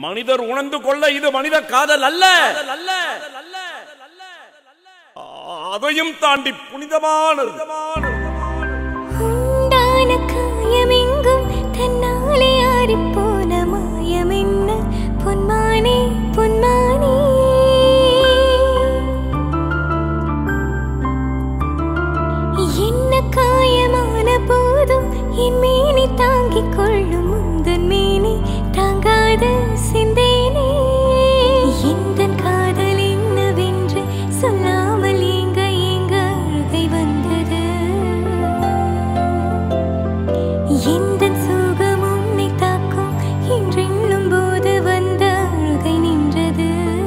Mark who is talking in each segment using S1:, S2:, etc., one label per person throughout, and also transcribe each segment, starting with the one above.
S1: மனிதர் உணர்ந்து கொள்ள இது மனித காதல் அல்ல அதையும் தாண்டி புனிதமானது
S2: உண்டான காயமெங்கும் தன்னாலே ஆறிப்போன மாயமென்ன பொன்மானே பொன்மானே என்ன காயமான போதும் என் மேனி தாங்கிக் கொள்ளும் முந்தன் மேனி தாங்காத சிந்தேனே எந்த காதல் என்னவென்று சொல்லாமல் ஏங்க ஏங்க அழுகை வந்தது எந்த சோகம் உன்னை தாக்கும் என்றெண்ணும் போது வந்த அழுகை நின்றது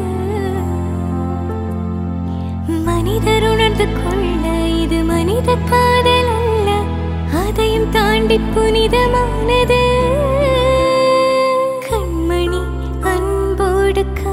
S2: மனிதர் உணர்ந்து கொள்ள இது மனித காதல் அல்ல அதையும் தாண்டி புனிதமானது கண்மணி அன்போடு